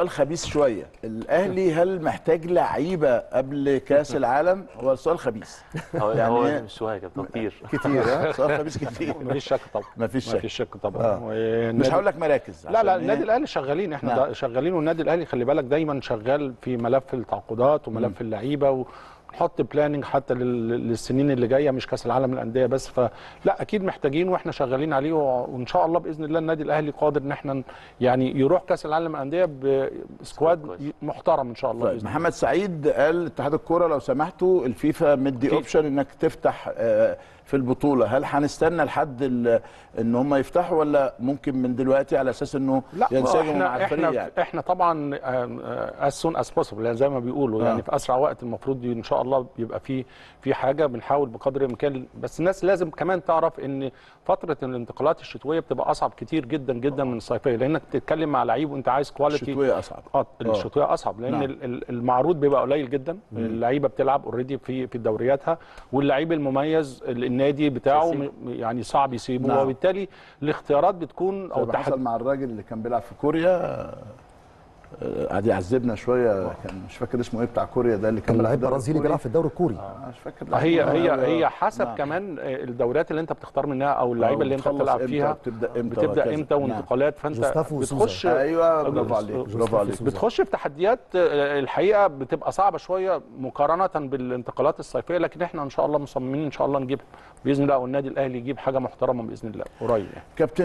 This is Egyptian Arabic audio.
سؤال خبيث شويه الاهلي هل محتاج لعيبه قبل كاس العالم هو السؤال خبيث هو يعني هو إيه؟ مش سؤال كده كتير كتير ها سؤال خبيث كتير مفيش شك طبعا مفيش شك. مفيش شك طبعا آه. والنادي- مش هقول لك مراكز لا لا عشان النادي إيه؟ الاهلي شغالين احنا نعم. دا شغالين والنادي الاهلي خلي بالك دايما شغال في ملف التعاقدات وملف اللعيبه ونحط بلاننج حتى لل- للسنين اللي جايه مش كاس العالم للانديه بس فلا اكيد محتاجين واحنا شغالين عليه و- وان شاء الله باذن الله النادي الاهلي قادر ان احنا يعني يروح كاس العالم للانديه بسكواد كويس. محترم ان شاء الله طيب باذن الله محمد سعيد قال اتحاد الكوره لو سمحتوا الفيفا مدي أكيد. اوبشن انك تفتح آه، في البطوله هل هنستنى لحد ال- ان هم يفتحوا ولا ممكن من دلوقتي على اساس انه لا ينسجموا مع احنا الفريق احنا يعني احنا طبعا از سون از بوسيبل يعني زي ما بيقولوا آه. يعني في اسرع وقت المفروض ان شاء الله يبقى في في حاجه بنحاول بقدر الامكان بس الناس لازم كمان تعرف ان فتره الانتقالات الشتويه بتبقى اصعب كتير جدا جدا من الصيفيه لانك بتتكلم مع لعيب وانت عايز كواليتي الشتويه اصعب اه الشتويه اصعب لان نعم. نعم. المعروض بيبقى قليل جدا اللعيبه بتلعب اوريدي في في دورياتها واللعيب المميز النادي بتاعه يسيبه. م- يعني صعب يسيبه نعم. وبالتالي الاختيارات بتكون او او حصل التحد مع الراجل اللي كان بيلعب في كوريا آه، قعد يعذبنا شويه كان مش فاكر اسمه ايه بتاع كوريا ده اللي كان كان لعيب في الدوري برازيلي الكوري. بيلعب في الدوري الكوري آه، مش فاكر هي لعيب. هي آه، هي حسب نعم. كمان الدوريات اللي انت بتختار منها او اللعيبه اللي انت بتخلص بتلعب إمتى فيها وبتبدا امتى بتبدا وهكذا. امتى نعم. وانتقالات فانت جوستافو بتخش وسوزا. ايوه برافو جوز- عليك برافو جوزيف عليك سوزا. بتخش في تحديات آه، الحقيقه بتبقى صعبه شويه مقارنه بالانتقالات الصيفيه لكن احنا ان شاء الله مصممين ان شاء الله نجيب باذن الله والنادي الاهلي يجيب حاجه محترمه باذن الله قريب يعني كابتن